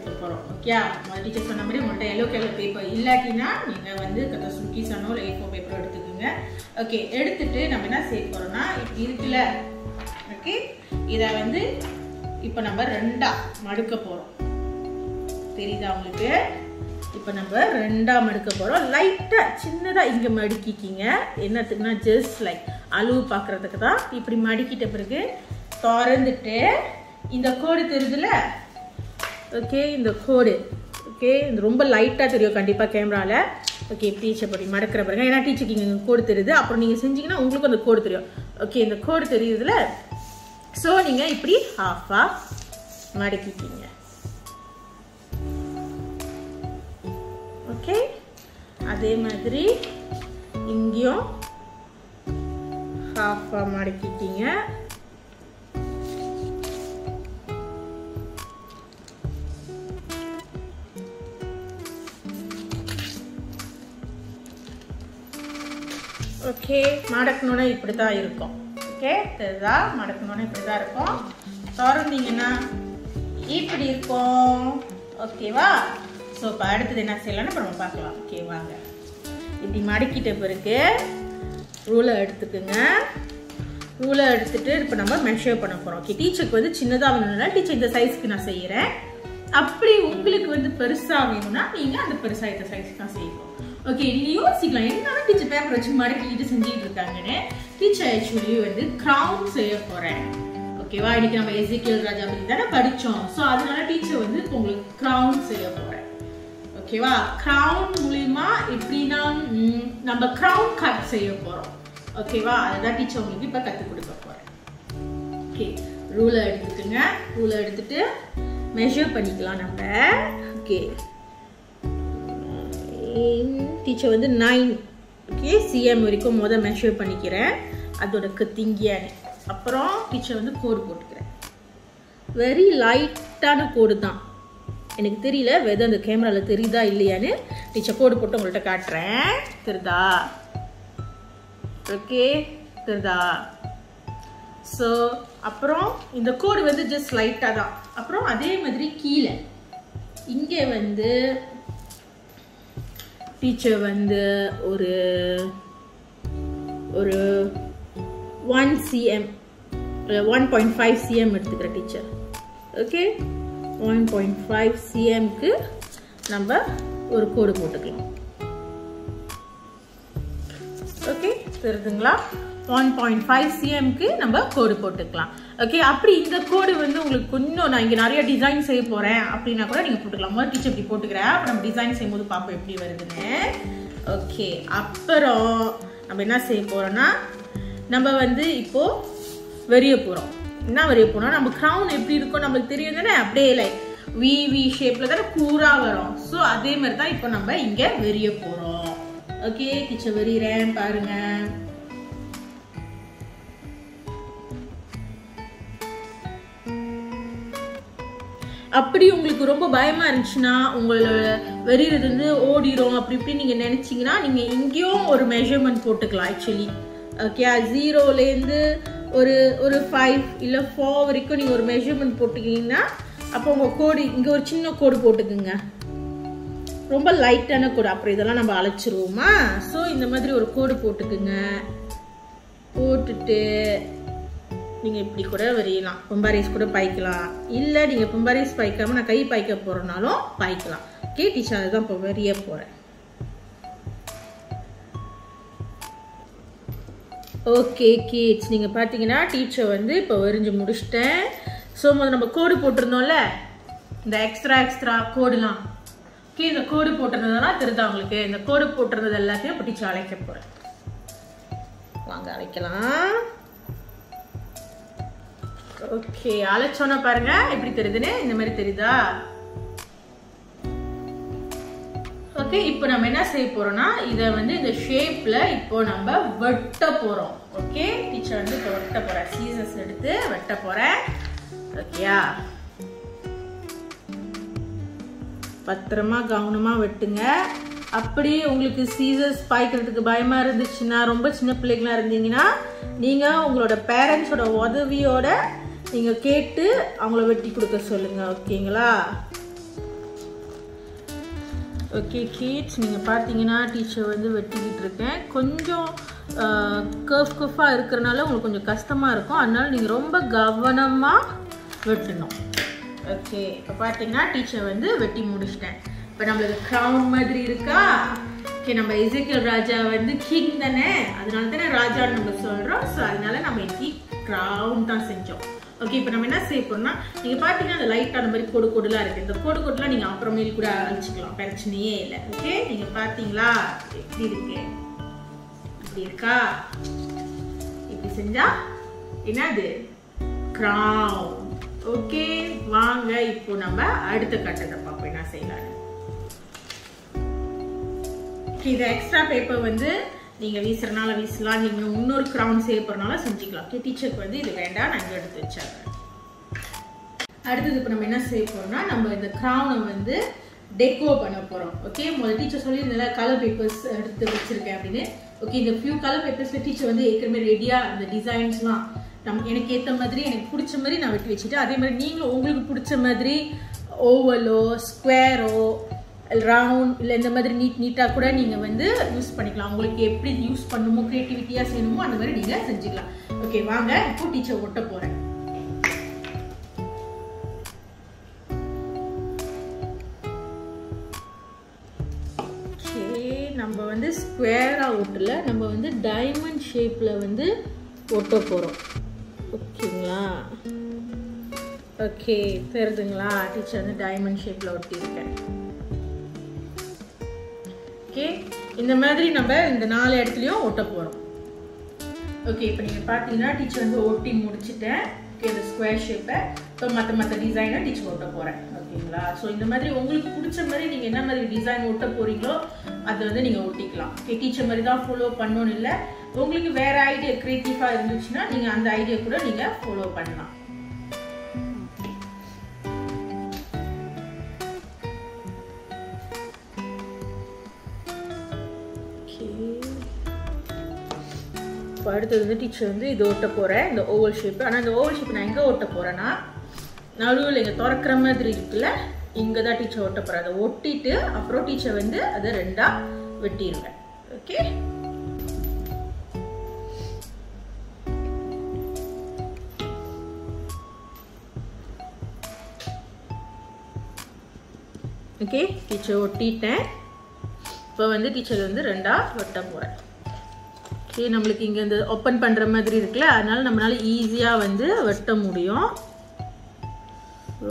எடுக்க போகிறோம் ஓகே முதல் டீச்சர் சொன்ன மாதிரி உங்கள்கிட்ட எல்லோ கலர் பேப்பர் இல்லாட்டினா நீங்கள் வந்து கதை சுக்கி சனோ இல்லை ஏ ஃபோர் பேப்பரோ எடுத்துக்கோங்க ஓகே எடுத்துட்டு நம்ம என்ன செய்ய போகிறோம்னா இப்படி இருக்குல்ல ஓகே இதை வந்து இப்போ நம்ம ரெண்டா மடுக்க போகிறோம் தெரியுதா உங்களுக்கு இப்போ நம்ம ரெண்டா மடுக்க போகிறோம் லைட்டாக சின்னதாக இங்கே மடுக்கிக்கிங்க என்னத்துக்குன்னா ஜஸ்ட் லைக் அளவு பார்க்குறதுக்கு தான் இப்படி மடிக்கிட்ட பிறகு திறந்துட்டு இந்த கோடு தெரியுதுல ஓகே இந்த கோடு ஓகே இது ரொம்ப லைட்டாக தெரியும் கண்டிப்பாக கேமராவில் ஓகே டீச்சர் படி மடக்கிற பிறகு ஏன்னா டீச்சருக்கு இங்கே கோடு தெரியுது அப்புறம் நீங்கள் செஞ்சீங்கன்னா உங்களுக்கும் அந்த கோடு தெரியும் ஓகே இந்த கோடு தெரியுதுல ஸோ நீங்கள் இப்படி ஹாஃபாக மடக்கிக்கிங்க ஓகே அதே மாதிரி இங்கேயும் ஹாஃபாக மடக்கிட்டீங்க ஓகே மடக்கணுன்னா இப்படி தான் இருக்கும் ஓகே தெரியுதா மடக்கணுன்னா இப்படி தான் இருக்கும் திறந்தீங்கன்னா இப்படி இருக்கும் ஓகேவா ஸோ இப்போ அடுத்தது என்ன செய்யலாம்னு இப்போ நம்ம பார்க்கலாம் ஓகே வாங்க இப்படி மடக்கிட்ட பிறகு ரூலை எடுத்துக்குங்க ரூலை எடுத்துட்டு இப்போ நம்ம மெஷர் பண்ண போகிறோம் ஓகே டீச்சருக்கு வந்து சின்னதாக வேணும்னா டீச்சர் இந்த சைஸ்க்கு நான் செய்கிறேன் அப்படி உங்களுக்கு வந்து பெருசாக வேணும்னா நீங்கள் அந்த பெருசாக இந்த சைஸ்க்கு நான் செய்யணும் ஓகே நீங்க யோசிக்கலாம் என்ன டீச்சர் பேப்பர் வச்சு மடக்கிட்டு செஞ்சுட்டு இருக்காங்கன்னு டீச்சர் ஆக்சுவலி வந்து கிரவுன் செய்ய போறேன் ஓகேவா இன்னைக்கு நம்ம எசிக்கியல் ராஜா பத்தி தானே படிச்சோம் ஸோ அதனால டீச்சர் வந்து இப்போ உங்களுக்கு கிரவுன் செய்ய போறேன் ஓகேவா கிரவுன் மூலியமா எப்படின்னா ம், நம்ம கிரவுன் கட் செய்ய போறோம் ஓகேவா அதுதான் டீச்சர் உங்களுக்கு இப்போ கற்றுக் கொடுக்க போறேன் ஓகே ரூலை எடுத்துக்கோங்க ரூலை எடுத்துட்டு மெஷர் பண்ணிக்கலாம் நம்ம ஓகே டீச்சர் வந்து நைன் ஓகே சிஎம் வரைக்கும் மொதல் மெஷர் பண்ணிக்கிறேன் அதோட கத்திங்கியான்னு அப்புறம் டீச்சர் வந்து கோடு போட்டுக்கிறேன் வெரி லைட்டான கோடு தான் எனக்கு தெரியல வெதர் அந்த கேமராவில் தெரியுதா இல்லையான்னு டீச்சர் கோடு போட்டு உங்கள்கிட்ட காட்டுறேன் தெரியுதா ஓகே தெரியுதா ஸோ அப்புறம் இந்த கோடு வந்து ஜஸ்ட் லைட்டாக தான் அப்புறம் அதே மாதிரி கீழே இங்கே வந்து டீச்சர் வந்து ஒரு ஒரு one CM one point five CM எடுத்துக்கிற teacher okay one point five சிஎம்க்கு நம்ம ஒரு கோடு போட்டுக்கலாம் ஓகே தெரியுதுங்களா ஒன் பாயிண்ட் ஃபைவ் சிஎம்க்கு நம்ம கோடு போட்டுக்கலாம் ஓகே அப்படி இந்த கோடு வந்து உங்களுக்கு கொஞ்சம் நான் இங்கே நிறைய டிசைன் செய்ய போகிறேன் அப்படின்னா கூட நீங்கள் போட்டுக்கலாம் முதல் டீச்சர் இப்படி போட்டுக்கிறேன் அப்புறம் நம்ம டிசைன் செய்யும்போது பார்ப்போம் எப்படி வருதுன்னு ஓகே அப்புறம் நம்ம என்ன செய்ய போகிறோம்னா நம்ம வந்து இப்போ வெறிய போகிறோம் என்ன வெறிய போகிறோம் நம்ம க்ரௌன் எப்படி இருக்கும் நம்மளுக்கு தெரியும் தானே அப்படியே லைக் வி வி ஷேப்பில் தானே கூரா வரும் ஸோ அதே மாதிரி தான் இப்போ நம்ம இங்கே வெறிய போகிறோம் ஓகே டீச்சர் வெறிகிறேன் பாருங்க அப்படி உங்களுக்கு ரொம்ப பயமா இருந்துச்சுன்னா உங்களோட வெறியறது வந்து ஓடிடும் அப்படி இப்படி நீங்க நினைச்சீங்கன்னா நீங்க இங்கேயும் ஒரு மெஷர்மெண்ட் போட்டுக்கலாம் ஆக்சுவலி ஓகே ஜீரோலேருந்து ஒரு ஒரு ஃபைவ் இல்லை ஃபோர் வரைக்கும் நீங்கள் ஒரு மெஷர்மெண்ட் போட்டுக்கிங்கன்னா அப்போ உங்கள் கோடு இங்கே ஒரு சின்ன கோடு போட்டுக்குங்க ரொம்ப லைட்டான கோடு அப்புறம் இதெல்லாம் நம்ம அழைச்சிருவோமா ஸோ இந்த மாதிரி ஒரு கோடு போட்டுக்குங்க போட்டுட்டு நீங்கள் இப்படி கூட வரையலாம் பொம்பாரிஸ் கூட பாய்க்கலாம் இல்லை நீங்கள் பொம்பாரிஸ் பாய்க்காம நான் கை பாய்க்க போகிறனாலும் பாய்க்கலாம் ஓகே டீச்சர் அதுதான் இப்போ வரைய போகிறேன் ஓகே கிட்ஸ் நீங்கள் பார்த்தீங்கன்னா டீச்சர் வந்து இப்போ வரைஞ்சி முடிச்சிட்டேன் ஸோ முதல்ல நம்ம கோடு போட்டிருந்தோம்ல இந்த எக்ஸ்ட்ரா எக்ஸ்ட்ரா கோடுலாம் ஓகே இந்த கோடு போட்டிருந்ததெல்லாம் தெரியுதா உங்களுக்கு இந்த கோடு போட்டிருந்தது எல்லாத்தையும் இப்போ டீச்சர் அழைக்க போகிறேன் வாங்க அழைக்கலாம் ஓகே அழைச்சோன்னா பாருங்க எப்படி தெரியுதுன்னு இந்த மாதிரி தெரியுதா ஓகே இப்போ நம்ம என்ன செய்ய போறோம்னா இதை வந்து இந்த ஷேப்ல இப்போ நம்ம வெட்ட போறோம் ஓகே டீச்சர் வந்து இப்போ வெட்ட போறேன் சீசஸ் எடுத்து வெட்ட போறேன் ஓகேயா பத்திரமா கவனமா வெட்டுங்க அப்படி உங்களுக்கு சீசர்ஸ் பாய்க்கிறதுக்கு பயமா இருந்துச்சுன்னா ரொம்ப சின்ன பிள்ளைங்களா இருந்தீங்கன்னா நீங்க உங்களோட பேரண்ட்ஸோட உதவியோட நீங்க கேட்டு அவங்கள வெட்டி கொடுக்க சொல்லுங்க ஓகேங்களா ஓகே கிட்ஸ் நீங்கள் பார்த்தீங்கன்னா டீச்சர் வந்து வெட்டிக்கிட்டு இருக்கேன் கொஞ்சம் கர்ஃப் கர்ஃபாக இருக்கிறனால உங்களுக்கு கொஞ்சம் கஷ்டமாக இருக்கும் அதனால நீங்கள் ரொம்ப கவனமாக வெட்டணும் ஓகே இப்போ பார்த்தீங்கன்னா டீச்சர் வந்து வெட்டி முடிச்சிட்டேன் இப்போ நம்மளுக்கு க்ரௌன் மாதிரி இருக்கா ஓகே நம்ம எசேக்கியல் ராஜா வந்து கிங் தானே அதனால தானே ராஜான்னு நம்ம சொல்கிறோம் ஸோ அதனால நம்ம இன்னைக்கு க்ரௌன் தான் செஞ்சோம் ஓகே இப்போ நம்ம என்ன செய்ய போறோம்னா நீங்கள் பார்த்தீங்கன்னா அந்த லைட்டாக அந்த மாதிரி கோடு கோடுலாம் இருக்குது இந்த கோடு கோடுலாம் நீங்கள் அப்புறமேல் கூட அழிச்சிக்கலாம் பிரச்சனையே இல்லை ஓகே நீங்கள் பார்த்தீங்களா எப்படி இருக்கு இப்படி இருக்கா இப்படி செஞ்சா என்னது crown ஓகே வாங்க இப்போ நம்ம அடுத்த கட்டத்தை பார்ப்போம் என்ன செய்யலாம் இது எக்ஸ்ட்ரா பேப்பர் வந்து நீங்க வீசுறனால வீசலாம் நீங்க இன்னொரு கிரவுன் சேவ் பண்ணனால செஞ்சுக்கலாம் ஓகே டீச்சருக்கு வந்து இது வேண்டாம் நான் இங்க எடுத்து வச்சிடுறேன் அடுத்தது இப்போ நம்ம என்ன செய்ய போறோம்னா நம்ம இந்த கிரவுனை வந்து டெக்கோ பண்ண போறோம் ஓகே முதல்ல டீச்சர் சொல்லியிருந்தால கலர் பேப்பர்ஸ் எடுத்து வச்சிருக்கேன் அப்படின்னு ஓகே இந்த ஃபியூ கலர் பேப்பர்ஸ்ல டீச்சர் வந்து ஏற்கனவே ரெடியா அந்த டிசைன்ஸ்லாம் நம் எனக்கு ஏற்ற மாதிரி எனக்கு பிடிச்ச மாதிரி நான் வெட்டி வச்சுட்டு அதே மாதிரி நீங்களும் உங்களுக்கு பிடிச்ச மாதிரி ஓவலோ ஸ்கொயரோ ரவுண்ட் இல்லை இந்த மாதிரி நீட் நீட்டாக கூட நீங்கள் வந்து யூஸ் பண்ணிக்கலாம் உங்களுக்கு எப்படி யூஸ் பண்ணணுமோ க்ரியேட்டிவிட்டியாக செய்யணுமோ அந்த மாதிரி நீங்கள் செஞ்சுக்கலாம் ஓகே வாங்க இப்போ டீச்சர் ஒட்ட போகிறேன் ஓகே நம்ம வந்து ஸ்கொயராக ஒட்டல நம்ம வந்து டைமண்ட் ஷேப்பில் வந்து ஒட்ட போகிறோம் ஓகேங்களா ஓகே தெரியுதுங்களா டீச்சர் வந்து டைமண்ட் ஷேப்பில் ஒட்டியிருக்கேன் ஓகே இந்த மாதிரி நம்ம இந்த நாலு இடத்துலையும் ஒட்ட போகிறோம் ஓகே இப்போ நீங்கள் பார்த்தீங்கன்னா டீச்சர் வந்து ஒட்டி முடிச்சிட்டேன் ஓகே இந்த ஸ்கொயர் ஷேப்பை இப்போ மற்ற மற்ற டிசைனை டீச்சர் ஒட்ட போகிறேன் ஓகேங்களா ஸோ இந்த மாதிரி உங்களுக்கு பிடிச்ச மாதிரி நீங்கள் என்ன மாதிரி டிசைன் ஒட்ட போகிறீங்களோ அதை வந்து நீங்கள் ஒட்டிக்கலாம் ஓகே டீச்சர் மாதிரி தான் ஃபாலோ பண்ணணும்னு இல்லை உங்களுக்கு வேறு ஐடியா க்ரியேட்டிவாக இருந்துச்சுன்னா நீங்கள் அந்த ஐடியா கூட நீங்கள் ஃபாலோ பண்ணலாம் இப்போ அடுத்தது வந்து டீச்சர் வந்து இது ஒட்ட போகிறேன் இந்த ஓவல் ஷேப்பு ஆனால் இந்த ஓவல் ஷேப் நான் எங்கே ஒட்ட போகிறேன்னா நடுவில் இங்கே திறக்கிற மாதிரி இருக்குல்ல இங்கே தான் டீச்சர் ஒட்ட போகிறேன் அதை ஒட்டிட்டு அப்புறம் டீச்சர் வந்து அதை ரெண்டாக வெட்டிடுவேன் ஓகே ஓகே டீச்சர் ஒட்டிட்டேன் இப்போ வந்து டீச்சர் வந்து ரெண்டாக வெட்ட போகிறேன் ஓகே நம்மளுக்கு இங்கே இந்த ஓப்பன் பண்ணுற மாதிரி இருக்குல்ல அதனால நம்மளால ஈஸியாக வந்து வெட்ட முடியும் ஸோ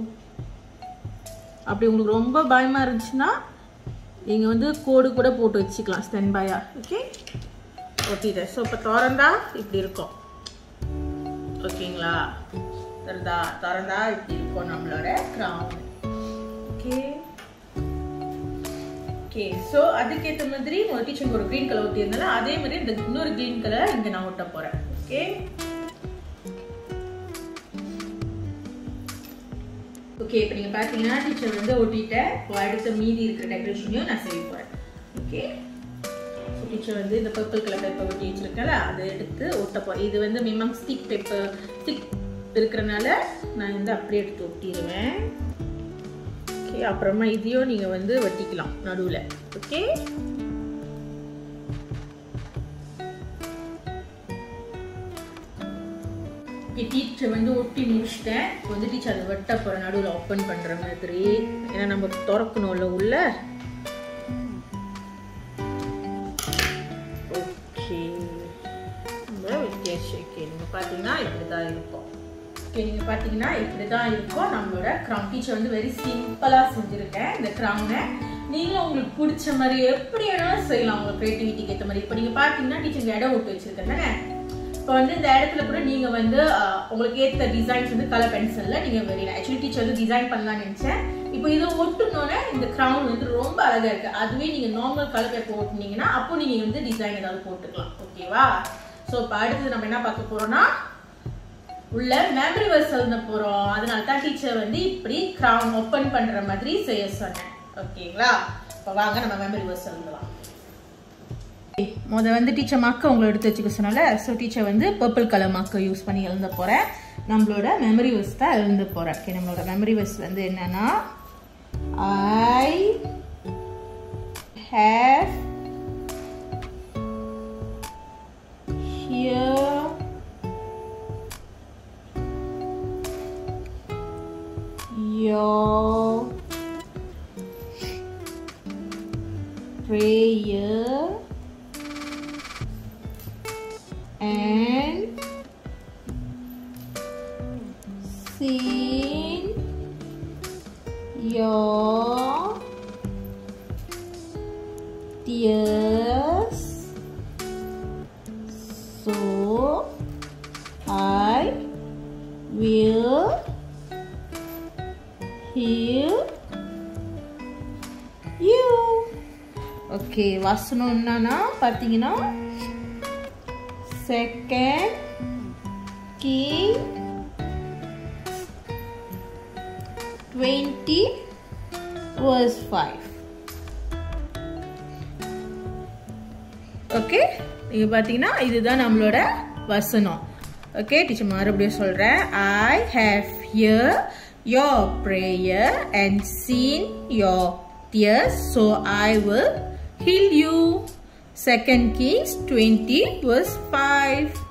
அப்படி உங்களுக்கு ரொம்ப பயமாக இருந்துச்சுன்னா நீங்கள் வந்து கோடு கூட போட்டு வச்சுக்கலாம் ஸ்டென் பாயா ஓகே ஒட்டிட்டேன் ஸோ இப்போ திறந்தா இப்படி இருக்கும் ஓகேங்களா திறந்தா திறந்தா இப்படி இருக்கும் நம்மளோட க்ரௌன் ஓகே ஓகே ஸோ அதுக்கேற்ற மாதிரி உங்கள் டீச்சருக்கு ஒரு க்ரீன் கலர் ஒட்டியிருந்தால அதே மாதிரி இந்த இன்னொரு க்ரீன் கலர் இங்கே நான் ஒட்ட போகிறேன் ஓகே ஓகே இப்போ நீங்கள் பார்த்தீங்கன்னா டீச்சர் வந்து ஒட்டிட்டேன் இப்போ அடுத்த மீதி இருக்கிற டெக்கரேஷனையும் நான் செய்ய போகிறேன் ஓகே டீச்சர் வந்து இந்த பர்பிள் கலர் பேப்பர் ஒட்டி வச்சிருக்கல அதை எடுத்து ஒட்ட போகிறேன் இது வந்து மினிமம் ஸ்டிக் பேப்பர் ஸ்டிக் இருக்கிறனால நான் வந்து அப்படியே எடுத்து ஒட்டிடுவேன் ஓகே அப்புறமா இதையும் நீங்கள் வந்து வெட்டிக்கலாம் நடுவில் ஓகே டீச்சர் வந்து ஒட்டி முடிச்சிட்டேன் இப்போ வந்து டீச்சர் அதை வெட்ட போகிற நடுவில் ஓப்பன் பண்ணுற மாதிரி ஏன்னா நம்ம திறக்கணும்ல உள்ள ஓகே நம்ம வெட்டியாச்சு ஓகே நீங்கள் பார்த்தீங்கன்னா இப்படி தான் இருக்கும் ஓகே நீங்கள் பார்த்தீங்கன்னா இப்படி தான் இருக்கும் நம்மளோட க்ரௌன் டீச்சர் வந்து வெரி சிம்பிளாக செஞ்சுருக்கேன் இந்த க்ரௌனை நீங்களும் உங்களுக்கு பிடிச்ச மாதிரி எப்படி வேணாலும் செய்யலாம் உங்கள் க்ரியேட்டிவிட்டிக்கு ஏற்ற மாதிரி இப்போ நீங்கள் பார்த்தீங்கன்னா டீச்சர் இடம் விட்டு வச்சுருக்கேன் தானே இப்போ வந்து இந்த இடத்துல கூட நீங்கள் வந்து அஹ், உங்களுக்கு ஏற்ற டிசைன்ஸ் வந்து கலர் பென்சிலில் நீங்கள் வெளியில் ஆக்சுவலி டீச்சர் வந்து டிசைன் பண்ணலாம்னு நினச்சேன் இப்போ இதை ஒட்டுனோன்னே இந்த க்ரௌன் வந்து ரொம்ப அழகாக இருக்குது அதுவே நீங்கள் நார்மல் கலர் பேப்பர் ஒட்டுனீங்கன்னா அப்போ நீங்கள் வந்து டிசைன் ஏதாவது போட்டுக்கலாம் ஓகேவா ஸோ இப்போ அடுத்தது நம்ம என்ன பார்க்க போகிறோம்னா உள்ள மெமரி வர்ஸ் எழுத போறோம் அதனால தான் டீச்சர் வந்து இப்படி கிரவுன் ஓப்பன் பண்ற மாதிரி செய்ய சொன்னேன் ஓகேங்களா இப்போ வாங்க நம்ம மெமரி வர்ஸ் எழுதலாம் முத வந்து டீச்சர் மார்க்க உங்களை எடுத்து வச்சுக்க சொன்னால ஸோ டீச்சர் வந்து பர்பிள் கலர் மார்க்கை யூஸ் பண்ணி எழுத போறேன் நம்மளோட மெமரி வர்ஸ் தான் எழுத போறேன் ஓகே நம்மளோட மெமரி வர்ஸ் வந்து என்னன்னா I have here your prayer and seen your tears so I will heal you okay வசனம் என்னன்னா பார்த்தீங்கன்னா second King twenty verse five okay நீங்க பார்த்தீங்கன்னா இதுதான் நம்மளோட வசனம் ஓகே டீச்சர் மறுபடியும் சொல்றேன் I have hear your prayer and seen your tears so I will heal you. Second Kings 20 verse 5.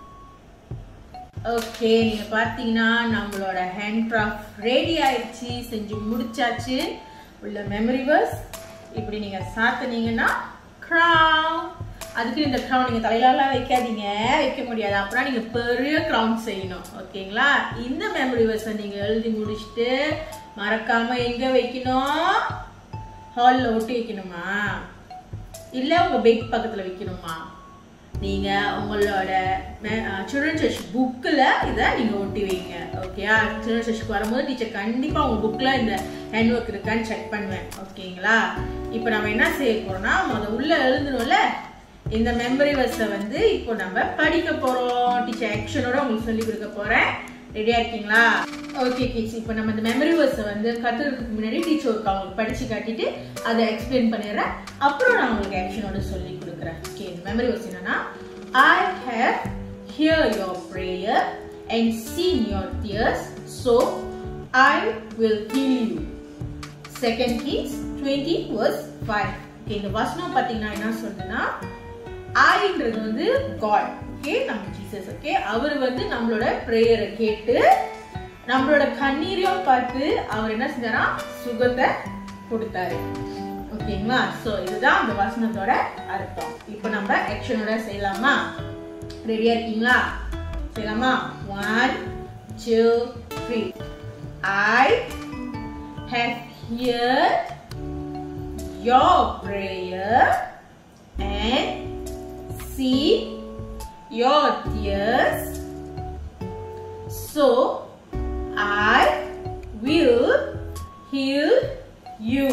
Okay நீங்க பாத்தீங்கன்னா நம்மளோட ஹேண்ட் கிராஃப்ட் ரெடி ஆயிடுச்சு செஞ்சு முடிச்சாச்சு உள்ள மெமரி வர்ஸ் இப்படி நீங்க சாத்துனீங்கன்னா crown அதுக்கு இந்த crown நீங்க தலையிலலாம் வைக்காதீங்க வைக்க முடியாது அப்புறம் நீங்க பெரிய crown செய்யணும் ஓகேங்களா இந்த மெமரி வர்ஸை நீங்க எழுதி முடிச்சுட்டு மறக்காம எங்க வைக்கணும் ஹாலில் ஒட்டி வைக்கணுமா இல்லை உங்கள் பெட் பக்கத்தில் வைக்கணுமா நீங்கள் உங்களோட சில்ட்ரன் சர்ச் புக்கில் இதை நீங்கள் ஒட்டி வைங்க ஓகேயா சில்ட்ரன் சர்ச்சுக்கு வரும்போது டீச்சர் கண்டிப்பாக உங்கள் புக்கில் இந்த ஹேண்ட் ஒர்க் இருக்கான்னு செக் பண்ணுவேன் ஓகேங்களா இப்போ நம்ம என்ன செய்ய போகிறோம்னா முதல்ல உள்ளே எழுதணும்ல இந்த மெமரி வர்ஸை வந்து இப்போ நம்ம படிக்க போகிறோம் டீச்சர் ஆக்ஷனோட உங்களுக்கு சொல்லி கொடுக்க போகிறேன் ரெடியா இருக்கீங்களா ஓகே கிட்ஸ் இப்போ நம்ம இந்த மெமரி வேர்ஸை வந்து கத்துறதுக்கு முன்னாடி டீச்சர் ஒர்க் அவங்களுக்கு படிச்சு காட்டிட்டு அதை எக்ஸ்பிளைன் பண்ணிடுறேன் அப்புறம் நான் உங்களுக்கு ஆக்ஷனோட சொல்லி கொடுக்குறேன் ஓகே இந்த மெமரி வேர்ஸ் என்னன்னா I have hear your prayer and seen your tears so I will heal you second Kings twenty verse five okay இந்த வசனம் பார்த்தீங்கன்னா என்ன சொல்லுன்னா ஐன்றது வந்து காட் ஓகே நம்ம ஜீசஸ் ஓகே அவர் வந்து நம்மளோட ப்ரேயரை கேட்டு நம்மளோட கண்ணீரையும் பார்த்து அவர் என்ன செஞ்சாரா சுகத்தை கொடுத்தாரு ஓகேங்களா ஸோ இதுதான் அந்த வசனத்தோட அர்த்தம் இப்போ நம்ம ஆக்ஷனோட செய்யலாமா ரெடியா இருக்கீங்களா செய்யலாமா one two three I have heard your prayer and see your tears. So I will heal you.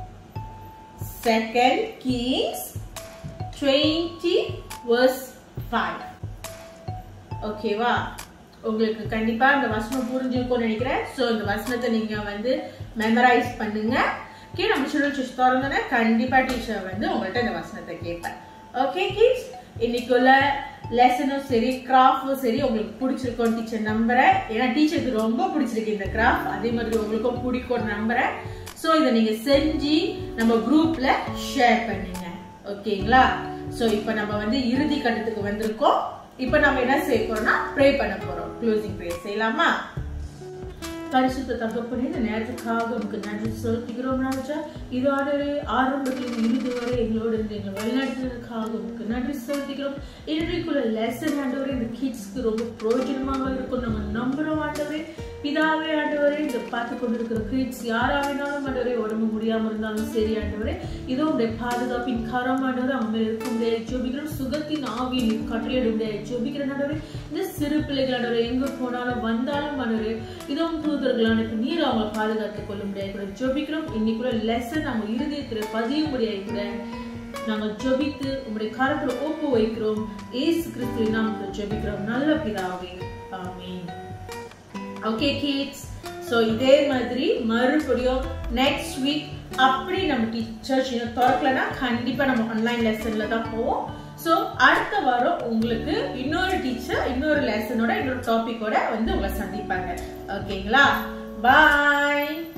Second Kings 20 verse 5. ஓகேவா உங்களுக்கு கண்டிப்பா இந்த வசனம் புரிஞ்சிருக்கும்னு நினைக்கிறேன் ஸோ இந்த வசனத்தை நீங்க வந்து மெமரைஸ் பண்ணுங்க ஓகே நம்ம சில்ட்ரன் சர்ச் திறந்தோன்னே கண்டிப்பா டீச்சர் வந்து உங்கள்கிட்ட இந்த வசனத்தை கேட்பேன் ஓகே கிட்ஸ் இன்னைக்குள்ள லெசனும் சரி கிராஃப்டும் சரி உங்களுக்கு பிடிச்சிருக்கும் டீச்சர் நம்புறேன் ஏன்னா டீச்சருக்கு ரொம்ப பிடிச்சிருக்கு இந்த கிராஃப்ட் அதே மாதிரி உங்களுக்கும் பிடிக்கும்னு நம்புறேன் ஸோ இதை நீங்க செஞ்சு நம்ம குரூப்ல ஷேர் பண்ணுங்க ஓகேங்களா ஸோ இப்போ நம்ம வந்து இறுதி கட்டத்துக்கு வந்திருக்கோம் இப்போ நம்ம என்ன செய்ய போறோம்னா ப்ரே பண்ண போறோம் க்ளோசிங் ப்ரே செய்யலாமா பரிசுத்த தகப்பனே இந்த நேரத்துக்காக உங்களுக்கு நன்றி செலுத்துகிறோம் ராஜா இதோட ஆரம்பத்தில் இறுதி வரை எங்களோடு இருந்து எங்களை வழிநடத்துறதுக்காக உங்களுக்கு நன்றி செலுத்துகிறோம் இன்றைக்குள்ள லெசன் ஆண்டவரே இந்த கிட்ஸ்க்கு ரொம்ப பிரயோஜனமாக இருக்கும் நம்ம நம்புறோம் ஆண்டவரே பிதாவே ஆண்டவரே இந்த பார்த்து கொண்டிருக்கிற கிட்ஸ் யாரா வேணாலும் ஆண்டவரே உடம்பு முடியாம இருந்தாலும் சரி ஆண்டவரே இதோ உடைய பாதுகாப்பின் கரம் ஆண்டவரே அவங்க மேல இருக்க முடியாது ஜோபிக்கிறோம் சுகத்தின் ஆவியின் கட்டளையிட முடியாது ஜோபிக்கிற ஆண்டவரே இந்த சிறு பிள்ளைகள் ஆண்டவரே எங்க போனாலும் வந்தாலும் ஆண்டவரே இதோ தூதர்கள் அனுப்பி நீர் அவங்களை பாதுகாத்துக் கொள்ள முடியாது கூட ஜோபிக்கிறோம் இன்னைக்குள்ள லெசன் நம்ம இருதயத்துல பதிய முடியாது கூட நாங்கள் ஜெபித்து உங்களுடைய கரத்துல ஒப்பு வைக்கிறோம் ஏசு கிறிஸ்துவின் நாமத்தில் ஜெபிக்கிறோம் நல்ல பிதாவே ஆமென் ஓகே கிட்ஸ் ஸோ இதே மாதிரி மறுபடியும் நெக்ஸ்ட் வீக் அப்படி நம்ம டீச்சர்ஸ் இன்னும் திறக்கலன்னா கண்டிப்பாக நம்ம ஆன்லைன் லெசனில் தான் போவோம் ஸோ அடுத்த வாரம் உங்களுக்கு இன்னொரு டீச்சர் இன்னொரு லெசனோட இன்னொரு டாபிக்கோட வந்து உங்களை சந்திப்பாங்க ஓகேங்களா பாய்